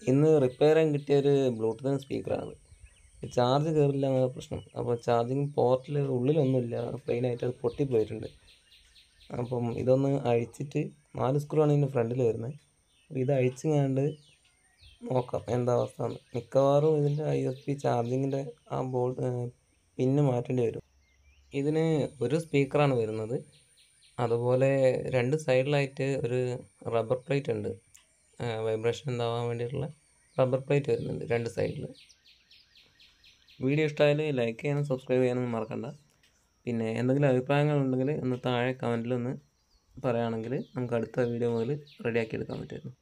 ഇന്ന് റിപ്പയർ ചെയ്യാൻ കിട്ടിയ ഒരു ബ്ലൂടൂത്ത് സ്പീക്കറാണ് ചാർജ് കയറില്ല എന്നാണ് പ്രശ്നം അപ്പോൾ ചാർജിങ് പോർട്ടിൽ ഉള്ളിലൊന്നുമില്ല പ്ലെയിൻ ആയിട്ട് അത് പൊട്ടിപ്പോയിട്ടുണ്ട് അപ്പം ഇതൊന്ന് അഴിച്ചിട്ട് നാല് സ്ക്രൂ ആണ് ഇതിൻ്റെ ഫ്രണ്ടിൽ വരുന്നത് അപ്പോൾ ഇത് അഴിച്ചങ്ങാണ്ട് നോക്കാം എന്താ അവസ്ഥ എന്ന് മിക്കവാറും ഇതിൻ്റെ ഐ എസ് പി ചാർജിങ്ങിൻ്റെ ആ ബോർഡ് പിന്ന് മാറ്റേണ്ടി വരും ഇതിന് ഒരു സ്പീക്കറാണ് വരുന്നത് അതുപോലെ രണ്ട് സൈഡിലായിട്ട് ഒരു റബ്ബർ പ്ലേറ്റ് ഉണ്ട് വൈബ്രേഷൻ ഉണ്ടാവാൻ വേണ്ടിയിട്ടുള്ള റബ്ബർ പ്ലേറ്റ് വരുന്നുണ്ട് രണ്ട് സൈഡിൽ വീഡിയോ ഇഷ്ടമായാൽ ലൈക്ക് ചെയ്യാനും സബ്സ്ക്രൈബ് ചെയ്യാനൊന്നും മറക്കണ്ട പിന്നെ എന്തെങ്കിലും അഭിപ്രായങ്ങളുണ്ടെങ്കിൽ ഒന്ന് താഴെ കമൻറ്റിൽ ഒന്ന് പറയുകയാണെങ്കിൽ നമുക്ക് അടുത്ത വീഡിയോ മുതൽ റെഡിയാക്കി എടുക്കാൻ പറ്റുമായിരുന്നു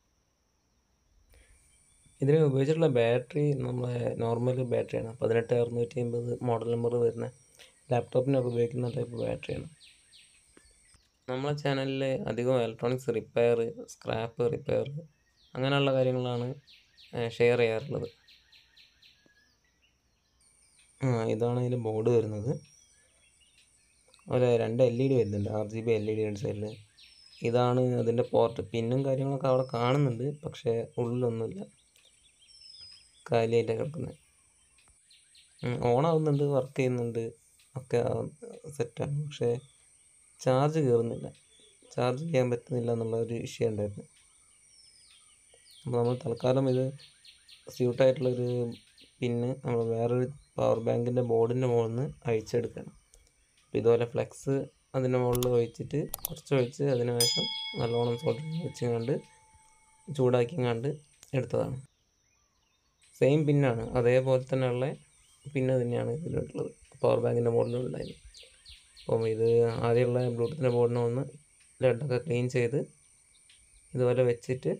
ഇതിന് ഉപയോഗിച്ചിട്ടുള്ള ബാറ്ററി നമ്മളെ നോർമൽ ബാറ്ററിയാണ് പതിനെട്ട് അറുന്നൂറ്റി അമ്പത് മോഡൽ നമ്പർ വരുന്ന ലാപ്ടോപ്പിനൊക്കെ ഉപയോഗിക്കുന്ന ടൈപ്പ് ബാറ്ററിയാണ് നമ്മളെ ചാനലിൽ അധികം ഇലക്ട്രോണിക്സ് റിപ്പയർ സ്ക്രാപ്പ് റിപ്പയർ അങ്ങനെയുള്ള കാര്യങ്ങളാണ് ഷെയർ ചെയ്യാറുള്ളത് ആ ഇതാണ് ഇതിൻ്റെ ബോർഡ് വരുന്നത് ഒരു രണ്ട് എൽ ഇ ഡി വരുന്നുണ്ട് R G B L E D രണ്ട് സൈഡിൽ ഇതാണ് അതിൻ്റെ പോർട്ട് പിന്നും കാര്യങ്ങളൊക്കെ അവിടെ കാണുന്നുണ്ട് പക്ഷേ ഉള്ളിലൊന്നുമില്ല കാലിയായിട്ടാണ് കിടക്കുന്നത് ഓൺ ആവുന്നുണ്ട് വർക്ക് ചെയ്യുന്നുണ്ട് ഒക്കെ സെറ്റാണ് പക്ഷേ ചാർജ് കയറുന്നില്ല ചാർജ് ചെയ്യാൻ പറ്റുന്നില്ല എന്നുള്ള ഒരു ഇഷ്യൂ ഉണ്ടായിരുന്നു അപ്പോൾ നമ്മൾ തൽക്കാലം ഇത് സ്യൂട്ടായിട്ടുള്ളൊരു പിന്ന് നമ്മൾ വേറൊരു പവർ ബാങ്കിൻ്റെ ബോർഡിൻ്റെ മുകളിൽ നിന്ന് അഴിച്ചെടുക്കണം അപ്പോൾ ഇതുപോലെ ഫ്ലെക്സ് അതിൻ്റെ മുകളിൽ ഒഴിച്ചിട്ട് കുറച്ച് ഒഴിച്ച് അതിന് ശേഷം നല്ലോണം സോൾഡർ വെച്ചുകൊണ്ട് ചൂടാക്കിങ്ങാണ്ട് എടുത്തതാണ് സെയിം പിന്നാണ് അതേപോലെ തന്നെയുള്ള പിന്ന് തന്നെയാണ് ഇതിലുള്ളത് പവർ ബാങ്കിൻ്റെ മോഡലുണ്ടായിരുന്നു അപ്പം ഇത് ആദ്യമുള്ള ബ്ലൂടൂത്തിൻ്റെ ബോർഡിനെ ഒന്ന് ലെഡൊക്കെ ക്ലീൻ ചെയ്ത് ഇതുപോലെ വെച്ചിട്ട്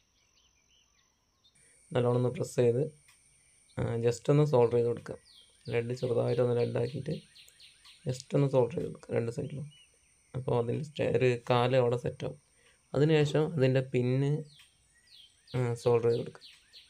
നല്ലോണം ഒന്ന് പ്രസ് ചെയ്ത് ജസ്റ്റ് ഒന്ന് സോൾഡർ ചെയ്ത് കൊടുക്കുക ലെഡ് ചെറുതായിട്ടൊന്ന് ലെഡാക്കിയിട്ട് ജസ്റ്റ് ഒന്ന് സോൾഡർ ചെയ്ത് കൊടുക്കുക രണ്ട് സൈഡിലും അപ്പോൾ അതിൻ്റെ ഒരു കാല് അവിടെ സെറ്റാവും അതിനുശേഷം അതിൻ്റെ പിന്ന് സോൾഡർ ചെയ്ത് കൊടുക്കുക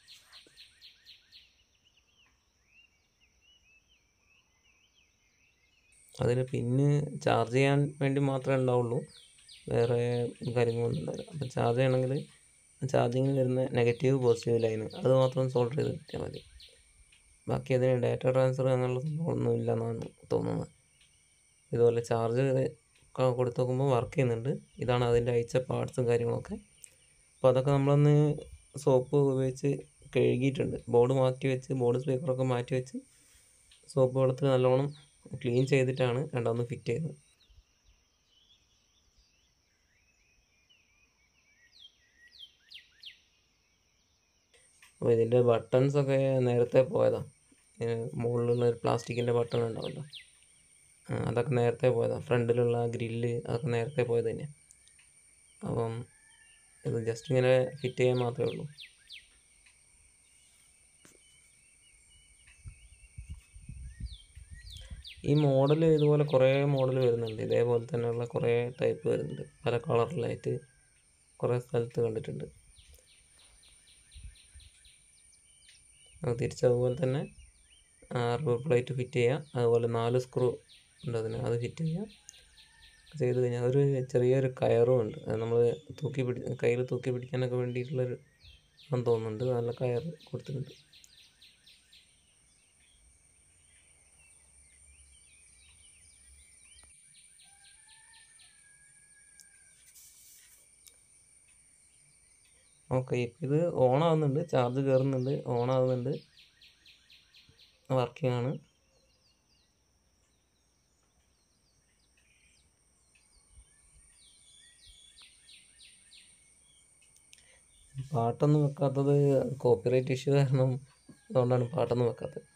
അതിന് പിന്ന് ചാർജ് ചെയ്യാൻ വേണ്ടി മാത്രമേ ഉണ്ടാവുള്ളൂ വേറെ കാര്യങ്ങളൊന്നും ഉണ്ടാവില്ല അപ്പോൾ ചാർജ് ചെയ്യണമെങ്കിൽ ചാർജിങ്ങിന് വരുന്ന നെഗറ്റീവ് പോസിറ്റീവ് ലൈന് അത് മാത്രം സോൾഡർ ചെയ്ത് കിട്ടിയാൽ മതി ബാക്കി അതിന് ഡാറ്റ ട്രാൻസ്ഫർ അങ്ങനെയുള്ള സംഭവമൊന്നും ഇല്ല എന്നാണ് തോന്നുന്നത് ഇതുപോലെ ചാർജ് കൊടുത്ത് നോക്കുമ്പോൾ വർക്ക് ചെയ്യുന്നുണ്ട് ഇതാണ് അതിൻ്റെ അയച്ച പാർട്സും കാര്യങ്ങളൊക്കെ അപ്പോൾ അതൊക്കെ നമ്മളൊന്ന് സോപ്പ് ഉപയോഗിച്ച് കഴുകിയിട്ടുണ്ട് ബോർഡ് മാറ്റി വെച്ച് ബോർഡ് സ്പീക്കറൊക്കെ മാറ്റി വെച്ച് സോപ്പ് വെള്ളത്തിൽ നല്ലോണം ക്ലീൻ ചെയ്തിട്ടാണ് രണ്ടാമത് ഫിറ്റ് ചെയ്തത് അപ്പോൾ ഇതിൻ്റെ ബട്ടൺസൊക്കെ നേരത്തെ പോയതാണ് മുകളിലുള്ള ഒരു പ്ലാസ്റ്റിക്കിൻ്റെ ബട്ടൺ ഉണ്ടാവുമല്ലോ അതൊക്കെ നേരത്തെ പോയതാണ് ഫ്രണ്ടിലുള്ള ഗ്രില്ല് അതൊക്കെ നേരത്തെ പോയത് തന്നെയാണ് അപ്പം ഇത് ജസ്റ്റ് ഇങ്ങനെ ഫിറ്റ് ചെയ്യാൻ മാത്രമേ ഉള്ളൂ ഈ മോഡൽ ഇതുപോലെ കുറേ മോഡൽ വരുന്നുണ്ട് ഇതേപോലെ തന്നെയുള്ള കുറേ ടൈപ്പ് വരുന്നുണ്ട് പല കളറിലായിട്ട് കുറേ സ്ഥലത്ത് കണ്ടിട്ടുണ്ട് തിരിച്ചതുപോലെ തന്നെ റിവർ പ്ലേറ്റ് ഫിറ്റ് ചെയ്യുക അതുപോലെ നാല് സ്ക്രൂ ഉണ്ട് അതിന് അത് ഫിറ്റ് ചെയ്യുക ചെയ്ത് കഴിഞ്ഞാൽ ഒരു ചെറിയൊരു കയറും ഉണ്ട് അത് നമ്മൾ തൂക്കി പിടി കയ്യിൽ തൂക്കി പിടിക്കാനൊക്കെ വേണ്ടിയിട്ടുള്ളൊരു ആണെന്ന് തോന്നുന്നുണ്ട് നല്ല കയർ കൊടുത്തിട്ടുണ്ട് ഓക്കെ ഇപ്പം ഇത് ഓൺ ആവുന്നുണ്ട് ചാർജ് കയറുന്നുണ്ട് ഓൺ ആവുന്നുണ്ട് വർക്കിംഗ് ആണ് പാട്ടൊന്നും വെക്കാത്തത് കോപ്പിറൈറ്റ് ഇഷ്യൂ കാരണം അതുകൊണ്ടാണ് പാട്ടൊന്നും വെക്കാത്തത്